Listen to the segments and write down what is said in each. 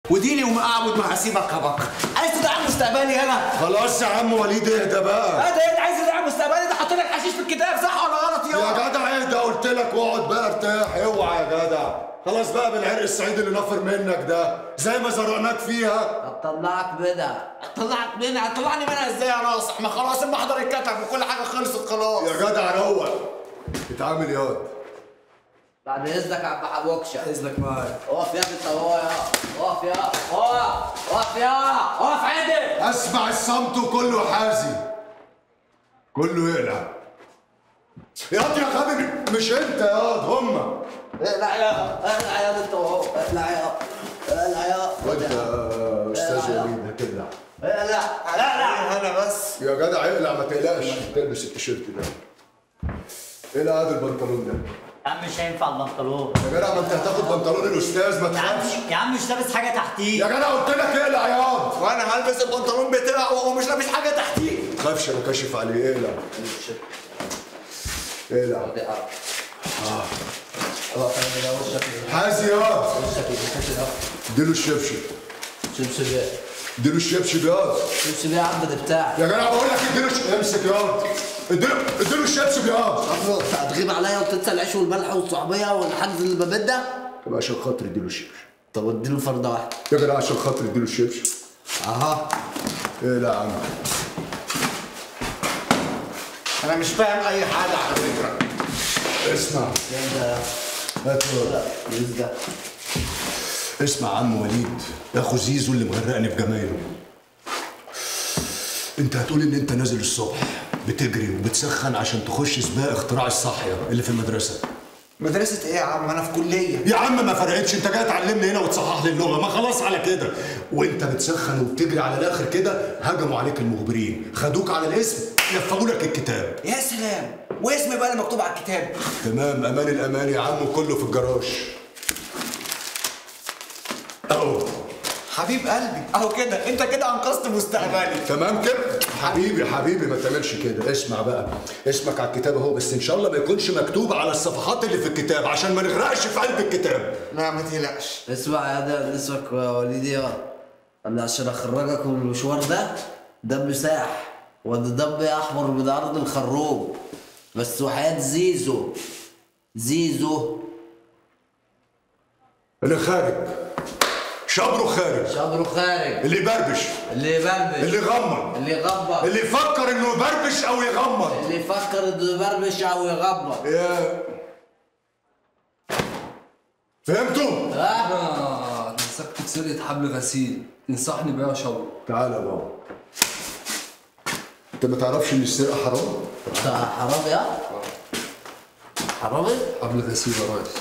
وديني ومقعد ما هسيبك هبك عايز تدعم مستقبلي انا خلاص يا عم وليد اهدى بقى هذا ايه عايز تدعم مستقبلي ده حاطط لك حشيش في الكتاب صح ولا غلط يا يا جدع اهدى قلت لك واقعد بقى ارتاح اوعى يا جدع خلاص بقى بالعرق السعيد اللي نفر منك ده زي ما زرعناك فيها هتطلعك منها طلعك منها هتطلعني منها ازاي يا ناصح ما خلاص المحضر اتكتب وكل حاجه خلصت خلاص يا جدع روق اتعامل ياض بعد اذنك يا عم حبوكشه اذنك معايا اقف يا انت وهو يا اقف يا اقف اقف يا اقف عندي اسمع الصمت وكله حازي كله يقلع ياض يا غبي مش انت ياض هما اقلع يا اقلع يا انت وهو اقلع يا اقلع يا وانت يا استاذ وليد هتقلع اقلع لا لا انا بس يا جدع اقلع ما تقلقش تلبس التيشيرت ده اقلع هذا البنطلون ده يا عم مش هينفع البنطلون يا جدع ما انت هتاخد بنطلون الاستاذ ما يا عم تخافش يا عم مش لابس حاجه تحتيه يا جدع قلت لك اقلع ياض وانا هلبس البنطلون بتاعه وهو مش لابس حاجه تحتيه ما تخافش انا كاشف عليه اقلع اقلع حازي ياض اديله الشبشب شبشب ايه اديله الشبشب ياض شبشب ايه يا عم ده بتاعك يا جدع بقول لك اديله الش- امسك ياض اديله اديله الشبشب ياض انت هتغيب عليا وتنسى العيش والملح والصحوبيه والحجز اللي ببيت ده طب عشان خاطر اديله الشبشب طب اديله فرده واحده يا جدع عشان خاطر اديله الشبشب اها اقلع يا عم انا مش فاهم اي حاجه على فكره اسمع ده هات ياض. ده اسمع عم وليد يا اخو زيزو اللي مغرقني بجمايله انت هتقول ان انت نازل الصبح بتجري وبتسخن عشان تخش سباق اختراع الصحية اللي في المدرسة مدرسه ايه يا عم انا في كليه يا عم ما فرقتش انت جاي تعلمني هنا وتصحح لي اللغة ما خلاص على كده وانت بتسخن وبتجري على الاخر كده هجموا عليك المخبرين خدوك على الاسم نفذوا لك الكتاب يا سلام واسمي بقى اللي مكتوب على الكتاب تمام امان الامان يا عم كله في الجراج اهو حبيب قلبي اهو كده انت كده انقذت مستقبلي تمام كده حبيبي حبيبي ما تعملش كده اسمع بقى اسمك على الكتاب اهو بس ان شاء الله ما يكونش مكتوب على الصفحات اللي في الكتاب عشان ما نغرقش في قلب الكتاب لا ما تقلقش اسمع يا ده اسمك يا وليدي يا انا عشان اخرجك من المشوار ده دم ساح وده دم احمر من ارض الخروب بس وحياة زيزو زيزو اللي خارج شبره خارج شبره خارج اللي يبربش اللي يبربش اللي يغمض اللي يغبر اللي يفكر انه يبربش او يغمض اللي يفكر انه يبربش او يغبر يا فهمتوا؟ ها آه مسكت سرقة حبل غسيل تنصحني بيها يا شباب تعالى يا بابا انت ما تعرفش ان السرقه حرام؟ انت حرامي يا حرامي حبل غسيل يا ريس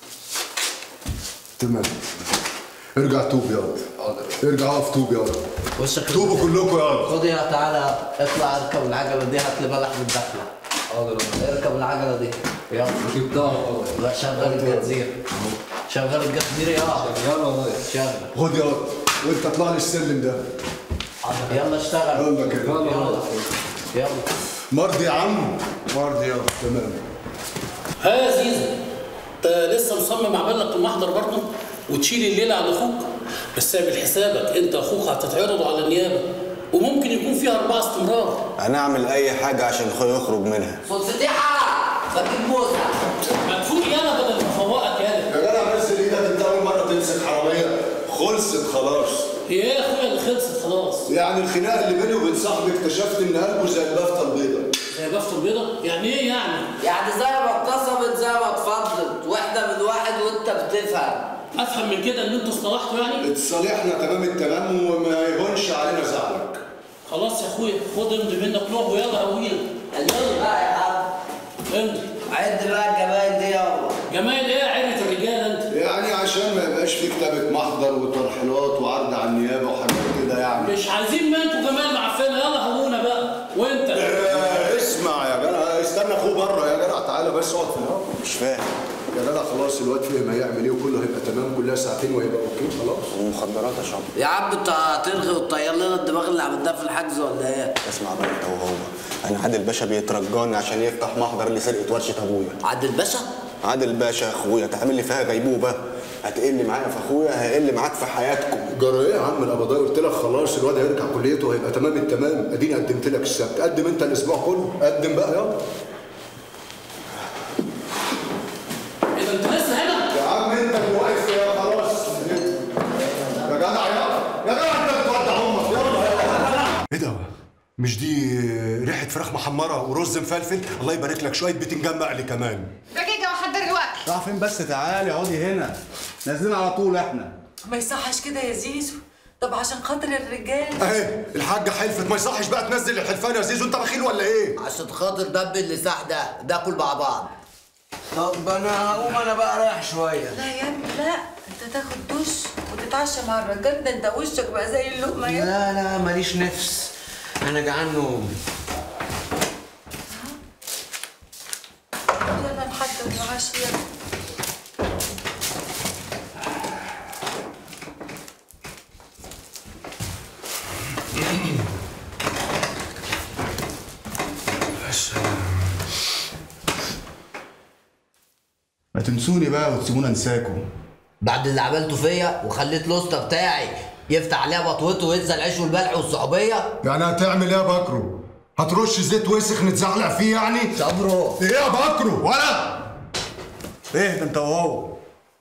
تمام ارجع توب ياض حاضر ارجع اقف توب ياض وشك توبوا كلكم ياض خد يا تعالى اطلع اركب العجلة دي هات لي بلح من داخلة حاضر يا ريس اركب العجلة دي يلا جبتها غلط لا شغل الجزيرة شغل الجزيرة يا يلا يا ريس شغل خد ياض وانت اطلع لي السلم ده يلا اشتغل يلا كده يلا يلا مرضي يا عم مرضي يلا تمام ها يا زيزو انت لسه مصمم اعمل لك المحضر برضه وتشيل الليله على اخوك بس اعمل حسابك انت واخوك هتتعرضوا على النيابه وممكن يكون فيها اربعه استمرار هنعمل اي حاجه عشان اخويا يخرج منها صوت فتيحة بجيب موسى مدفوق يالا بدل ما افوقك يالا يا جدع نزل ايدك انت اول مره تمسك حراميه خلصت خلاص هي ايه يا اخويا اللي خلصت خلاص يعني الخناقه اللي بيني وبين صاحبي اكتشفت ان قلبه زي البافته البيضاء زي بافته البيضه يعني ايه يعني يعني زي ما اتصبت زي ما اتفضلت واحدة من واحد وانت بتفهم افهم من كده ان انتوا اصطلحتوا يعني اتصالحنا تمام التمام وما يهونش علينا زعلك خلاص يا اخويا خد امضي منك نوع ويلا قوينا يلا بقى يا عم امضي عد بقى الجمايل دي يلا جمال ايه عينة الرجاله انت يعني عشان ما يبقاش في كتابه محضر وترحيلات وعرض على النيابه وحاجات كده يعني مش عايزين ما انتوا جمال معفنه يلا هونا بقى وانت آه، اسمع يا جدع استنى اخوه بره يا جدع تعالى بس اقعد في الهوا مش فاهم يا جدع خلاص الواد فهم هيعمل ايه وكله هيبقى تمام كلها ساعتين وهيبقى اوكي خلاص المخدرات يا شباب يا عم انت هتلغي وتطير لنا الدماغ اللي عملناها في الحجز ولا ايه؟ اسمع بقى انت وهو انا عادل باشا بيترجاني عشان يفتح محضر لسرقه ورشه ابويا عادل باشا؟ عادل باشا يا اخويا تعمل لي فيها غيبوبه هتقل معايا في اخويا هيقل معاك في حياتكم جرى ايه يا عم القبضاء قلت لك خلاص الواد هيرجع كليته وهيبقى تمام التمام اديني قدمت لك السبت قدم انت الاسبوع كله قدم بقى يلا ايه ده انت لسه هنا؟ يا عم انت اللي واقف يا خلاص يا جدع يا يا جدع انت بتودع امك يلا ايه ده مش دي ريحه فراخ محمره ورز مفلفل الله يبارك لك شويه بتنجان مقلي كمان دقيقة وحضر الوقت راح فين بس تعالي اقعدي هنا نازلين على طول احنا ما يصحش كده يا زيزو طب عشان خاطر الرجال اهي الحاجه حلفت ما يصحش بقى تنزل الحلفان يا زيزو انت بخيل ولا ايه عشان خاطر دب اللساح ده ناكل مع بعض طب انا هقوم انا بقى رايح شويه لا يا ابني لا انت تاخد دش وتتعشى مع الرجال ده انت وشك بقى زي اللقمه يا ابني. لا لا ماليش نفس انا جعان نوم يلا نحضر العشاء يلا ما تنسوني بقى وتسيبونا انساكم بعد اللي عملته فيا وخليت الاسطى بتاعي يفتح عليها بطوته وينزل العيش والملح والصحوبيه يعني هتعمل ايه يا بكرو هترش زيت وسخ نتزحلق فيه يعني صبرو ايه يا بكرو ولا ايه ده انت وهو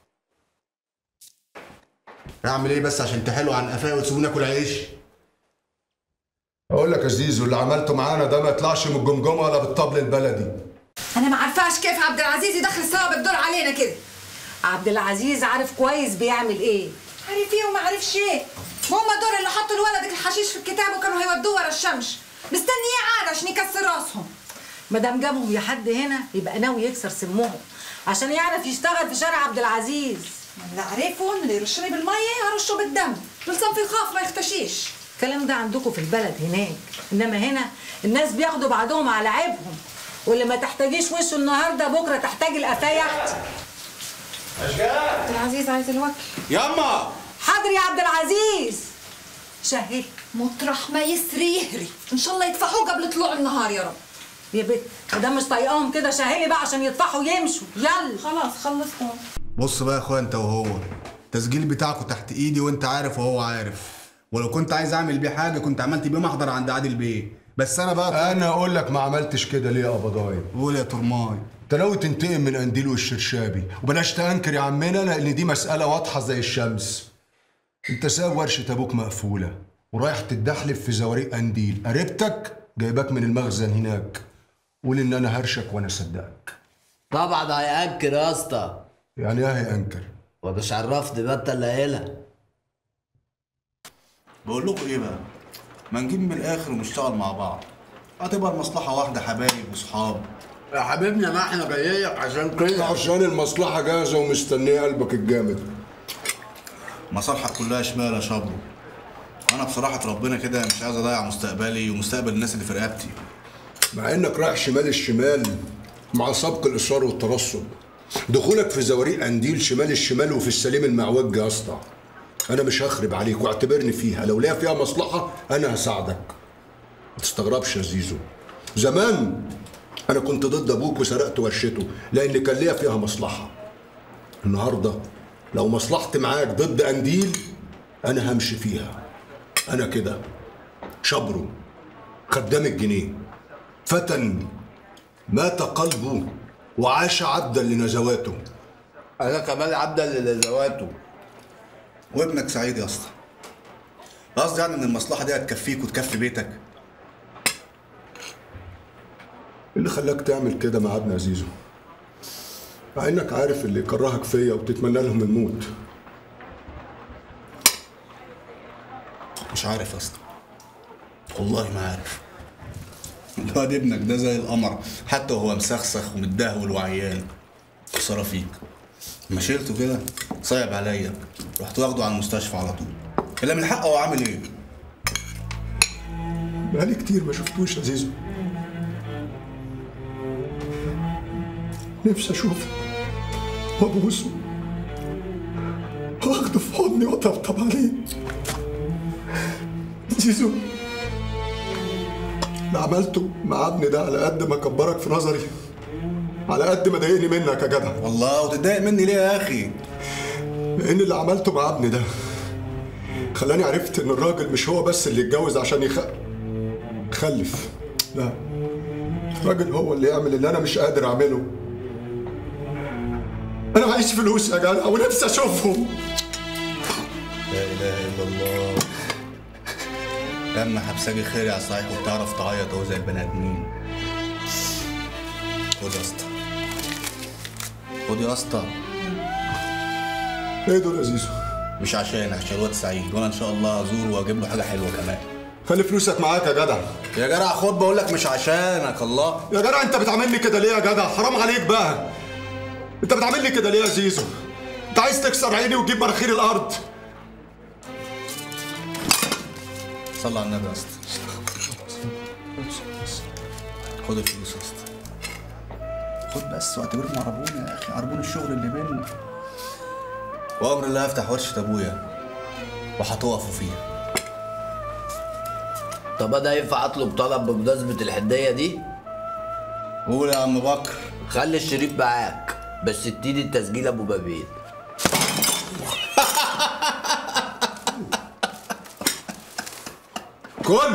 اعمل ايه بس عشان تحلوا عن قفايا وتسيبوني اكل عيش اقول لك يا زيزو اللي عملته معانا ده ما يطلعش من الجمجمه ولا بالطبل البلدي أنا ما عارفاش كيف عبد العزيز يدخل السوا بالدور علينا كده عبد العزيز عارف كويس بيعمل ايه عارف ايه وما عارفش ايه ما هم دول اللي حطوا لولدك الحشيش في الكتاب وكانوا هيودوه ورا الشمس مستني ايه عاد عشان يكسر راسهم ما دام جابهم لحد هنا يبقى ناوي يكسر سمهم عشان يعرف يشتغل في شارع عبد العزيز اللي عارفهم اللي يرشني بالميه هرشه بالدم بالصنف يخاف ما يختشيش الكلام ده عندكم في البلد هناك انما هنا الناس بياخدوا بعضهم على عيبهم واللي ما تحتاجيش وشه النهارده بكره تحتاج القفايح عبد العزيز عايز الوكل ياما حاضر يا عبد العزيز شهل مطرح ما يسري يهري ان شاء الله يدفعوه قبل طلوع النهار يا رب يا بنت ما دام مش طايقاهم كده شهلي بقى عشان يطفحوا ويمشوا يلا خلاص خلصتوا بص بقى يا اخويا انت وهو التسجيل بتاعكم تحت ايدي وانت عارف وهو عارف ولو كنت عايز اعمل بيه حاجه كنت عملت بيه محضر عند عادل بيه بس انا بقى انا اقول لك ما عملتش كده ليه يا قبضاي قول يا ترماي انت ناوي تنتقم من قنديل والشرشابي وبلاش تنكر يا عمنا لان دي مساله واضحه زي الشمس انت سايب ورشه ابوك مقفوله ورايح تتدحلب في زواريق قنديل قريبتك جايباك من المخزن هناك قول ان انا هرشك وانا صدقك طبعا هيأنكر يا اسطى يعني ايه هينكر ومش عرفني بقى انت اللي قايلها بقول لكم ايه بقى ما نجيب من الاخر ونشتغل مع بعض هتبقى المصلحه واحده حبايب وصحاب يا حبيبنا ما احنا جايين عشان كده عشان المصلحه جاهزه ومستنيه قلبك الجامد مصالحك كلها شمال يا شابو انا بصراحه ربنا كده مش عايز اضيع مستقبلي ومستقبل الناس اللي في رقبتي مع انك رايح شمال الشمال مع سبق الاصرار والترصد دخولك في زواريق قنديل شمال الشمال وفي السليم المعوج يا اسطى انا مش هخرب عليك واعتبرني فيها لو ليا فيها مصلحه انا هساعدك ما تستغربش يا زيزو زمان انا كنت ضد ابوك وسرقت ورشته لان كان ليا فيها مصلحه النهارده لو مصلحتي معاك ضد قنديل انا همشي فيها انا كده شبرو خدام الجنيه فتى مات قلبه وعاش عبدا لنزواته انا كمان عبدا لنزواته وابنك سعيد يا اسطى قصدي يعني ان المصلحه دي هتكفيك وتكفي بيتك اللي خلاك تعمل كده مع ابن عزيزه مع انك عارف اللي يكرهك فيا وتتمنى لهم الموت مش عارف يا اسطى والله ما عارف الواد ابنك ده زي القمر حتى وهو مسخسخ ومتدهول وعيان خساره فيك ما شلته كده صعب عليا رحت واخده على المستشفى على طول الا من حقه هو عامل ايه بقالي كتير ما شفتوش يا زيزو نفسي اشوفه وابوسه واخده في حضني واطبطب عليه زيزو اللي عملته مع ابني ده على قد ما كبرك في نظري على قد ما ضايقني منك يا جدع والله وتتضايق مني ليه يا اخي لان اللي عملته مع ابني ده خلاني عرفت ان الراجل مش هو بس اللي يتجوز عشان يخ... يخلف لا الراجل هو اللي يعمل اللي انا مش قادر اعمله انا عايز فلوس يا جدع ونفسي اشوفهم لا اله الا الله لما حبساجي خير يا صحيح وبتعرف تعيط اهو زي البني ادمين خد يا اسطى خد يا اسطى ايه دول يا زيزو مش عشان عشان الواد سعيد وانا ان شاء الله ازوره واجيب له حاجه حلوه كمان خلي فلوسك معاك يا جدع يا جدع خد بقول لك مش عشانك الله يا جدع انت بتعاملني كده ليه يا جدع حرام عليك بقى انت بتعاملني كده ليه يا زيزو انت عايز تكسر عيني وتجيب مناخير الارض صلى على النبي يا اسطى خد الفلوس يا اسطى خد بس واعتبرهم عربون يا اخي عربون الشغل اللي بينا وامر الله هفتح ورشه ابويا وهتقفوا فيها طب انا ينفع اطلب طلب بمناسبة الحدية دي؟ قول يا عم بكر خلي الشريف معاك بس اديني التسجيل ابو بابين كل